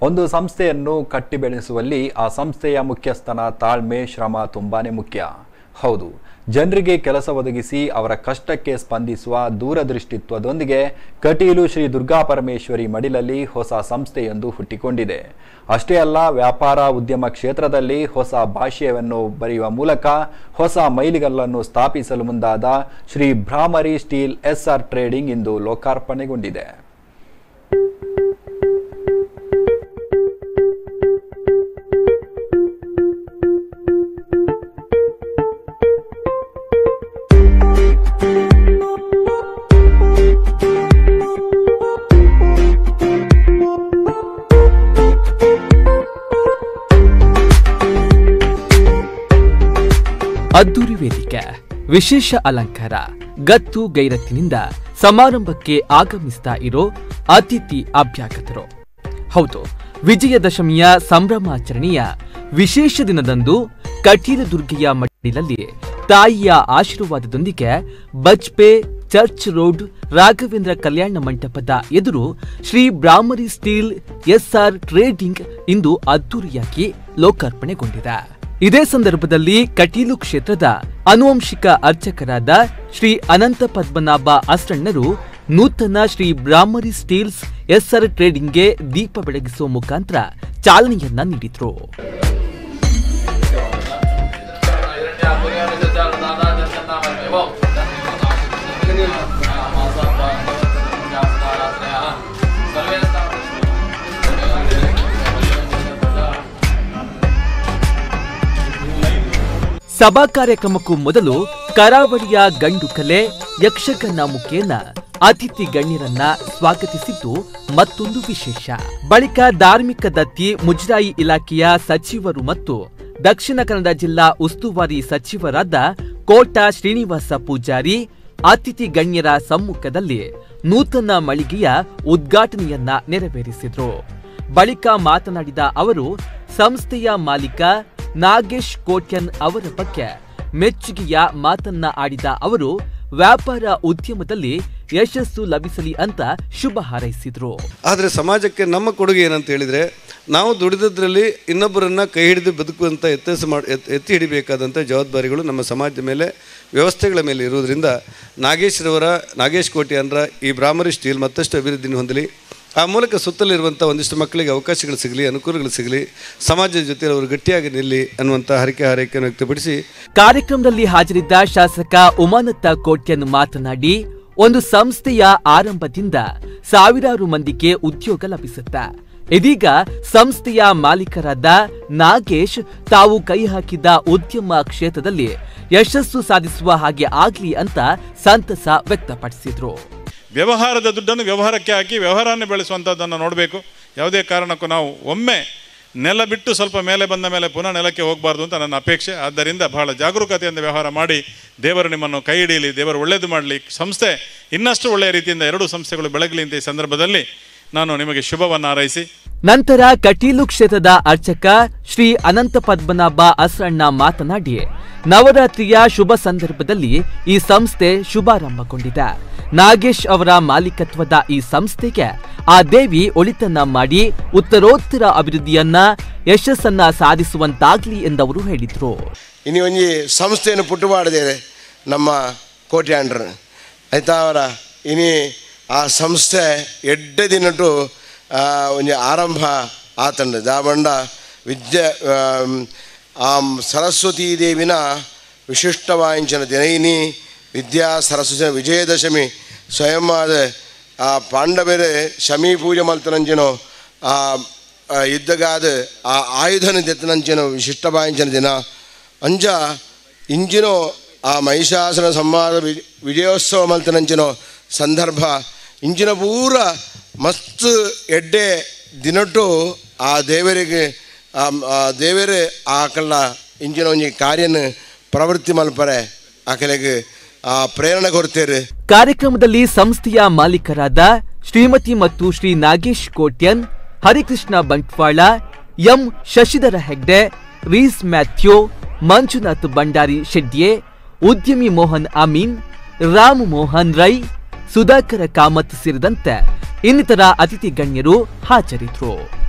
ಒಂದು ಸಂಸ್ಥೆಯನ್ನು ಕಟ್ಟಿ ಬೆಳೆಸುವಲ್ಲಿ ಆ ಸಂಸ್ಥೆಯ ಮುಖ್ಯಸ್ಥನ ತಾಳ್ಮೆ ಶ್ರಮ ತುಂಬಾನೇ ಮುಖ್ಯ ಹೌದು ಜನರಿಗೆ ಕೆಲಸ ಒದಗಿಸಿ ಅವರ ಕಷ್ಟಕ್ಕೆ ಸ್ಪಂದಿಸುವ ದೂರದೃಷ್ಟಿತ್ವದೊಂದಿಗೆ ಕಟೀಲು ಶ್ರೀ ದುರ್ಗಾ ಪರಮೇಶ್ವರಿ ಮಡಿಲಲ್ಲಿ ಹೊಸ ಸಂಸ್ಥೆಯೊಂದು ಹುಟ್ಟಿಕೊಂಡಿದೆ ಅಷ್ಟೇ ಅಲ್ಲ ವ್ಯಾಪಾರ ಉದ್ಯಮ ಕ್ಷೇತ್ರದಲ್ಲಿ ಹೊಸ ಭಾಷ್ಯವನ್ನು ಬರೆಯುವ ಮೂಲಕ ಹೊಸ ಮೈಲಿಗಲ್ಲನ್ನು ಸ್ಥಾಪಿಸಲು ಮುಂದಾದ Shri Bhramari Steel SR Trading ಇಂದು ಲೋಕಾರ್ಪಣೆಗೊಂಡಿದೆ ಅದ್ದೂರಿ ವೇದಿಕೆ ವಿಶೇಷ ಅಲಂಕಾರ ಗತ್ತು ಗೈರತ್ತಿನಿಂದ ಸಮಾರಂಭಕ್ಕೆ ಆಗಮಿಸ್ತಾ ಇರೋ ಅತಿಥಿ ಅಭ್ಯಾಗತರು ಹೌದು ವಿಜಯದಶಮಿಯ ಸಂಭ್ರಮಾಚರಣೆಯ ವಿಶೇಷ ದಿನದಂದು ಕಟೀಲು ದುರ್ಗೆಯ ಮಡಿಲಲ್ಲಿ ತಾಯಿಯ ಆಶೀರ್ವಾದದೊಂದಿಗೆ ಬಜ್ಪೆ ಚರ್ಚ್ ರೋಡ್ ರಾಘವೇಂದ್ರ ಕಲ್ಯಾಣ ಮಂಟಪದ ಎದುರು Shri Brahmari Steel SR Trading ಇಂದು ಅದ್ದೂರಿಯಾಗಿ ಲೋಕಾರ್ಪಣೆಗೊಂಡಿದೆ ಇದೇ ಸಂದರ್ಭದಲ್ಲಿ ಕಟೀಲು ಕ್ಷೇತ್ರದ ಅನುವಂಶಿಕ ಅರ್ಚಕರಾದ ಶ್ರೀ ಅನಂತ ಪದ್ಮನಾಭ ಅಸ್ರಣ್ಣರು ನೂತನ ಶ್ರೀ ಬ್ರಾಹ್ಮರಿ ಸ್ಟೀಲ್ಸ್ ಎಸ್ಆರ್ ಟ್ರೇಡಿಂಗ್ಗೆ ದೀಪ ಬೆಳಗಿಸುವ ಮುಖಾಂತರ ಚಾಲನೆಯನ್ನ ನೀಡಿದ್ರು ಸಭಾ ಕಾರ್ಯಕ್ರಮಕ್ಕೂ ಮೊದಲು ಕರಾವಳಿಯ ಗಂಡು ಕಲೆ ಯಕ್ಷಗಾನ ಮುಖೇನ ಅತಿಥಿ ಗಣ್ಯರನ್ನ ಸ್ವಾಗತಿಸಿದ್ದು ಮತ್ತೊಂದು ವಿಶೇಷ ಬಳಿಕ ಧಾರ್ಮಿಕ ದತ್ತಿ ಮುಜರಾಯಿ ಇಲಾಖೆಯ ಸಚಿವರು ಮತ್ತು ದಕ್ಷಿಣ ಕನ್ನಡ ಜಿಲ್ಲಾ ಉಸ್ತುವಾರಿ ಸಚಿವರಾದ ಕೋಟ ಶ್ರೀನಿವಾಸ ಪೂಜಾರಿ ಅತಿಥಿ ಗಣ್ಯರ ಸಮ್ಮುಖದಲ್ಲಿ ನೂತನ ಮಳಿಗೆಯ ಉದ್ಘಾಟನೆಯನ್ನ ನೆರವೇರಿಸಿದ್ರು ಬಳಿಕ ಮಾತನಾಡಿದ ಅವರು ಸಂಸ್ಥೆಯ ಮಾಲೀಕ ನಾಗೇಶ್ ಕೋಟ್ಯನ್ ಅವರ ಬಗ್ಗೆ ಮೆಚ್ಚುಗೆಯ ಮಾತನ್ನ ಆಡಿದ ಅವರು ವ್ಯಾಪಾರ ಉದ್ಯಮದಲ್ಲಿ ಯಶಸ್ಸು ಲಭಿಸಲಿ ಅಂತ ಶುಭ ಹಾರೈಸಿದ್ರು ಆದರೆ ಸಮಾಜಕ್ಕೆ ನಮ್ಮ ಕೊಡುಗೆ ಏನಂತ ಹೇಳಿದರೆ ನಾವು ದುಡಿದದ್ರಲ್ಲಿ ಇನ್ನೊಬ್ಬರನ್ನು ಕೈ ಹಿಡಿದು ಬದುಕುವಂಥ ಎತ್ತಸ ಮಾಡಿ ಎತ್ ಎತ್ತಿ ಹಿಡಿಬೇಕಾದಂಥ ಜವಾಬ್ದಾರಿಗಳು ನಮ್ಮ ಸಮಾಜದ ಮೇಲೆ ವ್ಯವಸ್ಥೆಗಳ ಮೇಲೆ ಇರುವುದರಿಂದ ನಾಗೇಶ್ರವರ ನಾಗೇಶ್ ಕೋಟಿ ಅಂದ್ರ ಈ ಬ್ರಾಹ್ಮರಿ ಸ್ಟೀಲ್ ಮತ್ತಷ್ಟು ಅಭಿವೃದ್ಧಿನ ಹೊಂದಲಿ ಆ ಮೂಲಕ ಸುತ್ತಲಿರುವಂಥ ಒಂದಿಷ್ಟು ಮಕ್ಕಳಿಗೆ ಅವಕಾಶಗಳು ಸಿಗಲಿ ಅನುಕೂಲಗಳು ಸಿಗಲಿ ಸಮಾಜದ ಜೊತೆ ಅವರು ಗಟ್ಟಿಯಾಗಿ ನಿಲ್ಲಿ ಅನ್ನುವಂಥ ಹರಿಕೆ ಹಾರೈಕೆಯನ್ನು ವ್ಯಕ್ತಪಡಿಸಿ ಕಾರ್ಯಕ್ರಮದಲ್ಲಿ ಹಾಜರಿದ್ದ ಶಾಸಕ ಉಮಾನತ್ತ ಕೋಟ್ಯನ್ ಮಾತನಾಡಿ ಒಂದು ಸಂಸ್ಥೆಯ ಆರಂಭದಿಂದ ಸಾವಿರಾರು ಮಂದಿಗೆ ಉದ್ಯೋಗ ಲಭಿಸುತ್ತೆ ಇದೀಗ ಸಂಸ್ಥೆಯ ಮಾಲೀಕರಾದ ನಾಗೇಶ್ ತಾವು ಕೈ ಹಾಕಿದ್ದ ಉದ್ಯಮ ಕ್ಷೇತ್ರದಲ್ಲಿ ಯಶಸ್ಸು ಸಾಧಿಸುವ ಹಾಗೆ ಆಗ್ಲಿ ಅಂತ ಸಂತಸ ವ್ಯಕ್ತಪಡಿಸಿದ್ರು ವ್ಯವಹಾರದ ದುಡ್ಡನ್ನು ವ್ಯವಹಾರಕ್ಕೆ ಹಾಕಿ ವ್ಯವಹಾರನೇ ಬೆಳೆಸುವಂಥದ್ದನ್ನು ನೋಡಬೇಕು ಯಾವುದೇ ಕಾರಣಕ್ಕೂ ನಾವು ಒಮ್ಮೆ ನೆಲ ಬಿಟ್ಟು ಸ್ವಲ್ಪ ಮೇಲೆ ಬಂದ ಮೇಲೆ ಪುನಃ ನೆಲಕ್ಕೆ ಹೋಗಬಾರ್ದು ಅಂತ ನನ್ನ ಅಪೇಕ್ಷೆ ಆದ್ದರಿಂದ ಬಹಳ ಜಾಗರೂಕತೆಯಿಂದ ವ್ಯವಹಾರ ಮಾಡಿ ದೇವರು ನಿಮ್ಮನ್ನು ಕೈ ಹಿಡಿಯಲಿ ದೇವರು ಒಳ್ಳೆಯದು ಮಾಡಲಿ ಸಂಸ್ಥೆ ಇನ್ನಷ್ಟು ಒಳ್ಳೆಯ ರೀತಿಯಿಂದ ಎರಡು ಸಂಸ್ಥೆಗಳು ಬೆಳಗಲಿ ಅಂತ ಈ ಸಂದರ್ಭದಲ್ಲಿ ನಾನು ನಿಮಗೆ ಶುಭವನ್ನು ಹಾರೈಸಿ ನಂತರ ಕಟೀಲು ಕ್ಷೇತ್ರದ ಅರ್ಚಕ ಶ್ರೀ ಅನಂತ ಪದ್ಮನಾಭ ಅಸ್ರಣ್ಣ ಮಾತನಾಡಿ ನವರಾತ್ರಿಯ ಶುಭ ಸಂದರ್ಭದಲ್ಲಿ ಈ ಸಂಸ್ಥೆ ಶುಭಾರಂಭಗೊಂಡಿದೆ ನಾಗೇಶ್ ಅವರ ಮಾಲೀಕತ್ವದ ಈ ಸಂಸ್ಥೆಗೆ ಆ ದೇವಿ ಒಳಿತನ್ನ ಮಾಡಿ ಉತ್ತರೋತ್ತರ ಅಭಿವೃದ್ಧಿಯನ್ನ ಯಶಸ್ಸನ್ನ ಸಾಧಿಸುವಂತಾಗ್ಲಿ ಎಂದವರು ಹೇಳಿದ್ರು ಇനി ಒಂಜಿ ಸಂಸ್ಥೆಯನ್ನು ಪುಟ್ಟು ಮಾಡಿದ್ದೇವೆ ನಮ್ಮ ಕೋಟ್ಯಾಂಡ್ರ ಆಯ್ತಾ ಅವರ ಇನಿ ಆ ಸಂಸ್ಥೆ ಎಡ್ಡೆ ದಿನಟು ಆ, ಒಂಜಿ ಆರಂಭ ಆತಂಡ ದಾಬಂಡ ವಿದ್ಯೆ ಆಮ್, ಆ ಸರಸ್ವತೀ ದೇವಿನ ವಿಶಿಷ್ಟವಾయించిన ದಿನ ಇನಿ ವಿದ್ಯಾ ಸರಸ್ವತಿ ವಿಜಯದಶಮಿ ಸ್ವಯಂವಾದ ಆ ಪಾಂಡವರೇ ಶಮಿ ಪೂಜೆ ಮಲ್ತನಂಜನೋ ಆ ಆ ಯುದ್ಧಗಾದ ಆ ಆಯುಧನ ದೆತ್ತನಂಚನೋ ವಿಶಿಷ್ಟವಾయించిన ದಿನ ಅಂಜ ಇಂಜಿನೋ ಆ ಮಹಿಷಾಸನ ಸಂವಾದ ವಿ- ವಿಜಯೋತ್ಸವ ಮಲ್ತನಂಚಿನೋ ಸಂದರ್ಭ ಇಂಜಿನ ಪೂರ ಮಸ್ತ್ ಎಡ್ಡೆ ದಿನಟ್ಟು ಆ ದೇವರಿಗೆ ಆ ಆ ದೇವರೇ ಆಕಳ ಇಂಜಿನ ಒಂಜಿ ಕಾರ್ಯನ ಪ್ರವೃತ್ತಿ ಮಲ್ಪರೆ ಆಕಲೆಗೆ ಆ ಪ್ರೇರಣೆ ಕೊಡ್ತೇರು ಕಾರ್ಯಕ್ರಮದಲ್ಲಿ ಸಂಸ್ಥೆಯ ಮಾಲೀಕರಾದ ಶ್ರೀಮತಿ ಮತ್ತು ಶ್ರೀ ನಾಗೇಶ್ ಕೋಟ್ಯನ್ ಹರಿಕೃಷ್ಣ ಬಂಟ್ವಾಳ ಎಂ ಶಶಿಧರ ಹೆಗ್ಡೆ ರೀಸ್ ಮ್ಯಾಥ್ಯೂ ಮಂಜುನಾಥ್ ಭಂಡಾರಿ ಶೆಡ್ಯೆ ಉದ್ಯಮಿ ಮೋಹನ್ ಅಮೀನ್ ರಾಮ್ ಮೋಹನ್ ರೈ ಸುಧಾಕರ ಕಾಮತ್ ಸೇರಿದಂತೆ ಇನ್ನಿತರ ಅತಿಥಿ ಗಣ್ಯರು ಹಾಜರಿದ್ರು